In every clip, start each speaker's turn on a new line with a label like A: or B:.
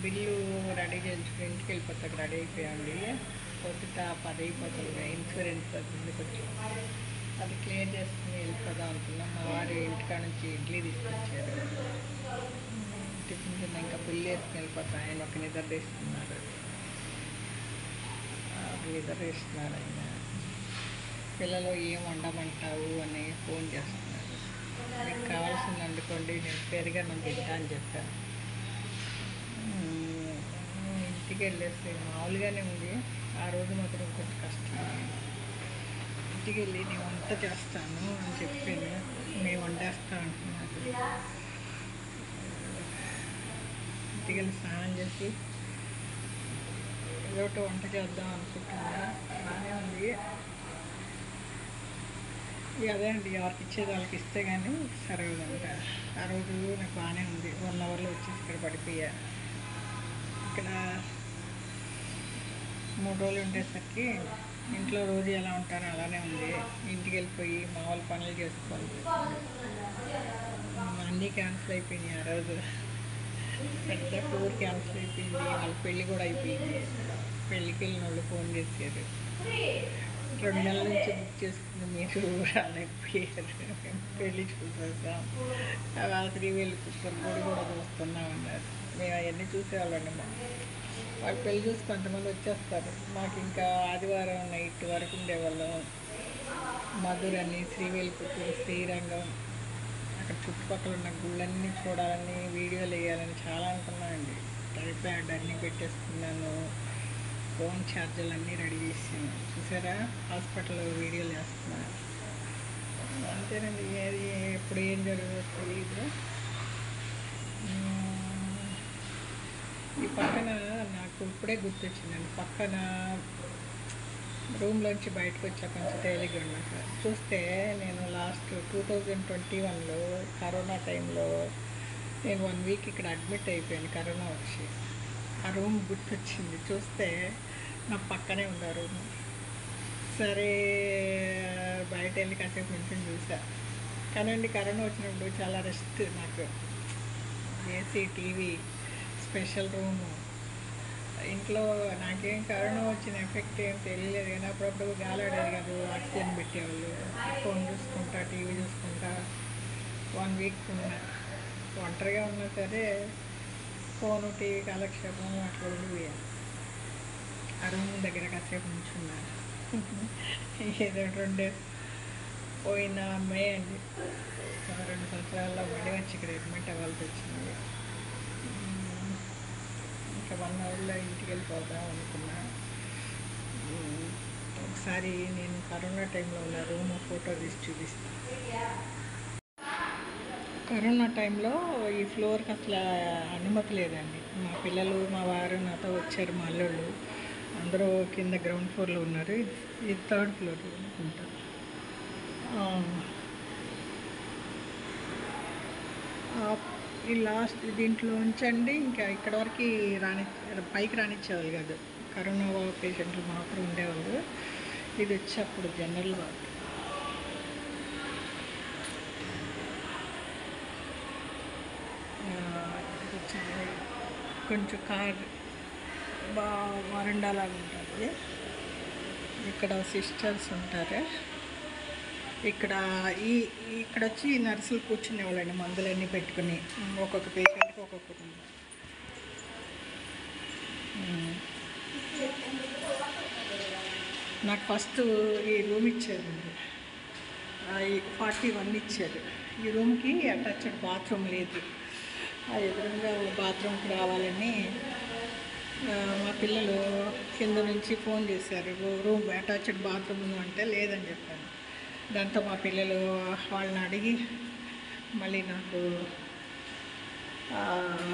A: Bill ready చేయించుకుని ఇంటికి వెళ్ళిపోతాక ready అయిపోయాండి పొద్దుట పది అయిపోతుంది ఇన్సూరెన్స్ అది ఉంది కొంచెం అది క్లియర్ చేసుకుని వెళ్ళిపోదాం అనుకున్నాం మా వారు ఇంటికాడ నుంచి ఇడ్లీ తీసుకొచ్చారు టిఫిన్ తిన్నా ఇంకా బిల్లు వేసుకుని వెళ్ళిపోతాం ఆయన ఒక నిద్ర తీస్తున్నారు నిద్ర తీస్తున్నారు ఆయన పిల్లలు ఏం వండమంటావు అని ఫోన్ చేస్తున్నారు మీకు కావాల్సింది వండుకోండి నేను పెరిగాను తింటా అని చెప్పాను ఉమ్, ఇంటికి వెళ్ళేసి మామూలుగానే ఉంది ఆ రోజు మాత్రం కొంచెం కష్టం ఇంటికి వెళ్ళి నేను వంట చేస్తాను అని చెప్పాను మేము వండేస్తా అంటున్నారు ఇంటికి వెళ్ళి స్నానం చేసి ఏదో ఒకటి వంట చేద్దాం అనుకుంటున్నా బాగానే ఉంది ఇక అదే అండి ఎవరికి ఇచ్చేది వాళ్ళకి ఇస్తే కానీ సరగదంట ఆ రోజు నాకు బాగానే ఉంది వన్ అవర్లో వచ్చేసి ఇక్కడ పడిపోయా ఇక్కడ మూడు రోజులు ఉండేసరికి ఇంట్లో రోజు ఎలా ఉంటారో అలానే ఉంది ఇంటికి వెళ్ళిపోయి మామూలు పనులు చేసుకోవాలి అన్నీ క్యాన్సిల్ అయిపోయినాయి ఆ రోజు పెద్ద టూర్ క్యాన్సిల్ అయిపోయింది వాళ్ళ పెళ్ళి కూడా అయిపోయింది పెళ్ళికి వెళ్ళిన వాళ్ళు ఫోన్ చేశారు రెండు నెలల నుంచి బుక్ చేసుకుని మీరు రాలేకపోయారు మేము పెళ్ళి చూసేసాం ఆ శ్రీవేలు కుక్కర్ పొడి కూడా చూస్తున్నామన్నారు మేము అవన్నీ చూసేవాళ్ళండి మా వాళ్ళు పెళ్లి చూసి కొంతమంది వచ్చేస్తారు మాకు ఇంకా ఆదివారం నైట్ వరకు ఉండేవాళ్ళం మధురని శ్రీవేలిపుత్తూరు శ్రీరంగం అక్కడ చుట్టుపక్కల ఉన్న గుళ్ళన్నీ చూడాలని వీడియోలు వేయాలని చాలా అనుకున్నానండి ట్రైప్యాడ్ అన్నీ పెట్టేసుకున్నాను ఫోన్ ఛార్జర్లు అన్నీ రెడీ చేసాను చూసారా హాస్పిటల్లో వీడియోలు వేస్తున్నాను అంతేనండి ఏది ఎప్పుడు ఏం జరుగుతుందో తెలియదు మ్మ్. ఈ పక్కన నాకు ఇప్పుడే గుర్తొచ్చిందండి పక్కన రూమ్లోంచి బయటకు వచ్చా కొంచెం తేలిగ్గా ఉన్నాక చూస్తే నేను లాస్ట్ టూ థౌజండ్ ట్వంటీ వన్లో కరోనా టైంలో నేను వన్ వీక్ ఇక్కడ అడ్మిట్ అయిపోయాను కరోనా వచ్చి ఆ రూమ్ గుర్తొచ్చింది చూస్తే నా పక్కనే ఉంది ఆ రూమ్ సరే బయట వెళ్ళి కాసేపు నుంచి చూసా కానండి కరోనా వచ్చినప్పుడు చాలా రెస్ట్ నాకు ఏసీ టీవీ స్పెషల్ రూము ఇంట్లో నాకేం కరోనా వచ్చిన ఎఫెక్ట్ ఏం తెలియలేదు కానీ అప్పుడప్పుడు గాలాడేది కాదు ఆక్సిజన్ పెట్టేవాళ్ళు ఫోన్ చూసుకుంటా టీవీ చూసుకుంటా వన్ వీక్ ఉన్నా ఒంటరిగా ఉన్నా సరే ఫోను టీవీ కాలక్షేపం అట్లా ఉండిపోయాను ఆ రూమ్ దగ్గర కాసేపు నుంచున్నా ఏదో రెండు పోయిన అమ్మాయి అండి ఒక రెండు సంవత్సరాల్లో మళ్ళీ వచ్చి ఇక్కడ అడ్మిట్ అవ్వాల్సి వచ్చింది ఉమ్, ఇంకా వన్ అవర్లో ఇంటికి వెళ్ళిపోదాం అనుకున్నా ఉమ్, ఒకసారి నేను కరోనా టైంలో ఉన్న రూమ్ ఫోటో తీసి చూపిస్తాను కరోనా టైంలో ఈ ఫ్లోర్కి అసలు అనుమతి లేదండి మా పిల్లలు మా వారు నాతో వచ్చారు మా అల్లుళ్ళు అందరూ కింద గ్రౌండ్ ఫ్లోర్లో ఉన్నారు ఇది- ఇది థర్డ్ ఫ్లోర్ అనుకుంటా ఆ, ఆ, ఈ లాస్ట్ దీంట్లో ఉంచండి ఇంకా ఇక్కడ వరకు రాని పైకి రానిచ్చేవాళ్ళు కాదు కరోనా పేషెంట్లు మాత్రం ఉండేవాళ్ళు ఇది వచ్చి అప్పుడు జనరల్ వార్డ్ ఆ, ఇది వచ్చింది కొంచెం కార్ బా వరండాలాగా ఉంటుంది ఇక్కడ సిస్టర్స్ ఉంటారు ఇక్కడ ఈ ఇక్కడ వచ్చి నర్సులు కూర్చునేవాళ్ళండి మందులన్నీ పెట్టుకుని ఒక్కొక్క పేషెంట్కి ఒక్కొక్కటి ఉంది. ఉమ్. నాకు ఫస్ట్ ఈ రూమ్ ఇచ్చారండి ఫార్టీ వన్ ఇచ్చారు ఈ రూమ్కి అటాచ్డ్ బాత్రూమ్ లేదు ఆ ఎదురుగా బాత్రూమ్కి రావాలని ఆ, మా పిల్లలు కింద నుంచి ఫోన్ చేశారు రూమ్ అటాచ్డ్ బాత్రూమ్ ఉందా అంటే లేదని చెప్పాను దాంతో మా పిల్లలు వాళ్ళని అడిగి మళ్ళీ నాకు ఆ,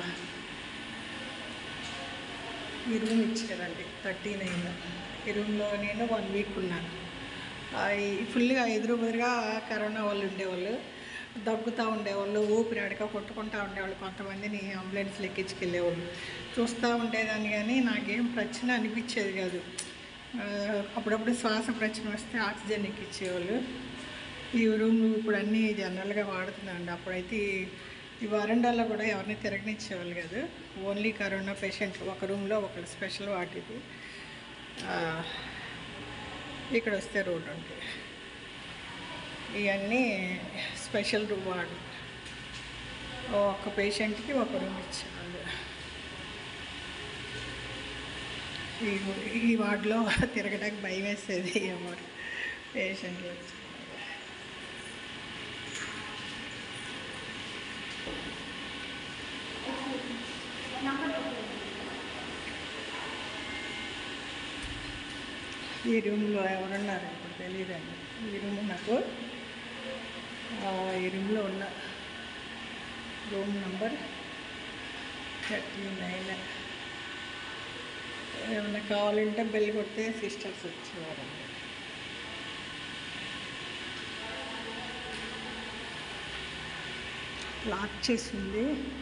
A: ఈ రూమ్ ఇచ్చారండి థర్టీ నైన్ ఈ రూమ్లో నేను వన్ వీక్ ఉన్నాను ఆ, ఈ ఫుల్గా ఎదురు బెదురుగా కరోనా వాళ్ళు ఉండేవాళ్ళు దగ్గుతూ ఉండేవాళ్ళు ఊపిరి అడక కొట్టుకుంటూ ఉండేవాళ్ళు కొంతమందిని అంబులెన్స్లు ఎక్కించుకెళ్ళేవాళ్ళు చూస్తూ ఉండేదాన్ని కానీ నాకేం ప్రశ్న అనిపించేది కాదు ఆ, అప్పుడప్పుడు శ్వాస ప్రశ్న వస్తే ఆక్సిజన్ ఎక్కించేవాళ్ళు ఈ రూమ్ ఇప్పుడు అన్నీ జనరల్గా వాడుతున్నాండి అప్పుడైతే ఈ వరండాలో కూడా ఎవరిని తిరగనిచ్చేవాళ్ళు కాదు ఓన్లీ కరోనా పేషెంట్ ఒక రూమ్లో ఒకళ్ళు స్పెషల్ వాటిది ఆ, ఇక్కడ వస్తే రోడ్ ఉంటుంది ఇవన్నీ స్పెషల్ రూమ్ వార్డు ఒక పేషెంట్కి ఒక రూమ్ ఇచ్చేవాళ్ళు ఈ ఈ వార్డులో తిరగడానికి భయం వేసేది ఎవరు పేషెంట్లు వచ్చి ఈ రూమ్లో ఎవరున్నారు ఇప్పుడు తెలియదండి ఈ రూమ్ నాకు ఆ, ఈ రూమ్లో ఉన్న రూమ్ నంబర్ థర్టీ నైన్ ఏమైనా కావాలంటే బెల్ కొడితే సిస్టర్స్ వచ్చేవారండి లాక్ చేసింది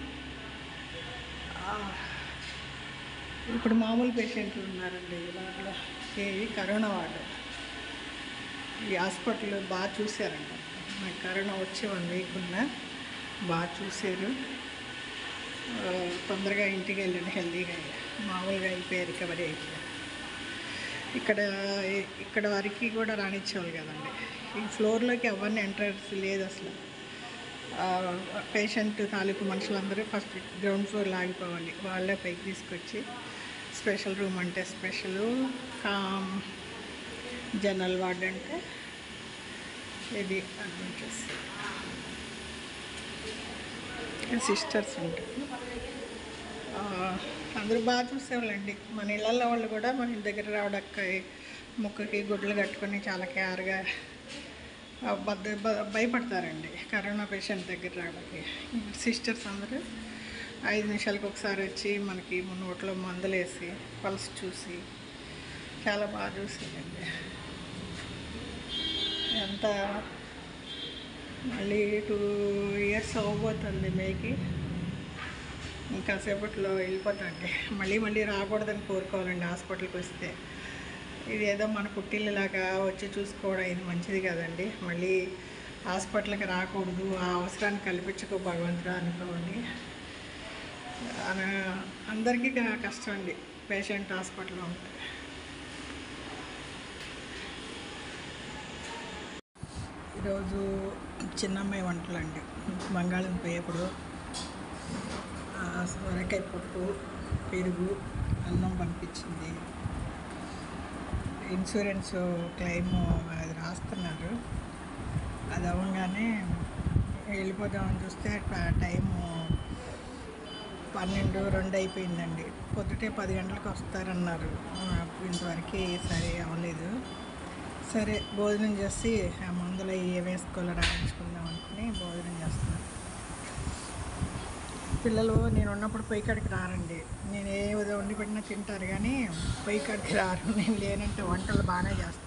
A: ఆ, ఇప్పుడు మామూలు పేషెంట్లు ఉన్నారండి ఇలాగా ఇది కరోనా వార్డు ఈ హాస్పిటల్ బాగా చూశారంట నాకు కరోనా వచ్చి వన్ వీక్ ఉన్నా బాగా చూశారు ఆ, తొందరగా ఇంటికి వెళ్ళాను హెల్దీగా మామూలుగా అయిపోయి రికవరీ అయిపోయాను ఇక్కడ ఇక్కడ వరకు కూడా రానిచ్చేవాళ్ళు కదండి ఈ ఫ్లోర్లోకి ఎవరిని ఎంట్రన్స్ లేదు అసలు పేషెంట్ తాలూకు మనుషులందరూ ఫస్ట్ గ్రౌండ్ ఫ్లోర్ ఆగిపోవాలి వాళ్ళే పైకి తీసుకొచ్చి స్పెషల్ రూమ్ అంటే స్పెషల్ కామ్ జనరల్ వార్డ్ అంటే ఇది అడ్మిట్ చేసి సిస్టర్స్ ఉంటారు ఆ, అందరూ బాగా చూసేవాళ్ళండి మన ఇళ్ళల్లో వాళ్ళు కూడా మన ఇంటి దగ్గర రావడానికి ముక్కకి గుడ్లు కట్టుకొని చాలా కేర్గా ఆ, బద్ద బ- భయపడతారండి కరోనా పేషెంట్ దగ్గర రావడానికి సిస్టర్స్ అందరూ ఐదు నిమిషాలకు ఒకసారి వచ్చి మనకి నోట్లో మందులు వేసి పల్స్ చూసి చాలా బాగా చూసేదండి ఎంత మళ్ళీ టూ ఇయర్స్ అవ్వబోతుంది మేకి ఇంకా సేపట్లో వెళ్ళిపోతాండి మళ్ళీ మళ్ళీ రాకూడదని కోరుకోవాలండి హాస్పిటల్కి వస్తే ఇది ఏదో మన పుట్టిల్లులాగా వచ్చి చూసుకోవడం ఇది మంచిది కదండి మళ్ళీ హాస్పిటల్కి రాకూడదు ఆ అవసరాన్ని కల్పించుకో భగవంతుడు అనుకోండి అన- అందరికీ క- కష్టం అండి పేషెంట్ హాస్పిటల్లో ఉంటే ఈరోజు చిన్నమ్మాయి వంటలు అండి బంగాళదుంప వేపుడు ఆ, సొరకాయ పప్పు పెరుగు అన్నం పంపించింది ఇన్సూరెన్స్ క్లెయిమ్ అది రాస్తున్నారు అది అవ్వగానే వెళ్ళిపోదామని చూస్తే టై- టైము పన్నెండు రెండు అయిపోయిందండి పొద్దుటే పది గంటలకు వస్తారన్నారు ఆ, ఇంతవరకు సరే అవ్వలేదు సరే భోజనం చేసి ఆ మందులు ఏ వేసుకోవాలో రాయించుకుందాం అనుకుని భోజనం చేస్తున్నాను పిల్లలు నేను ఉన్నప్పుడు పొయ్యి కాడికి రారండి నేను ఏ విధంగా వండి పెట్టినా తింటారు కానీ పొయ్యి కాడికి రారు నేను లేనంటే వంటలు బాగానే చేస్తాను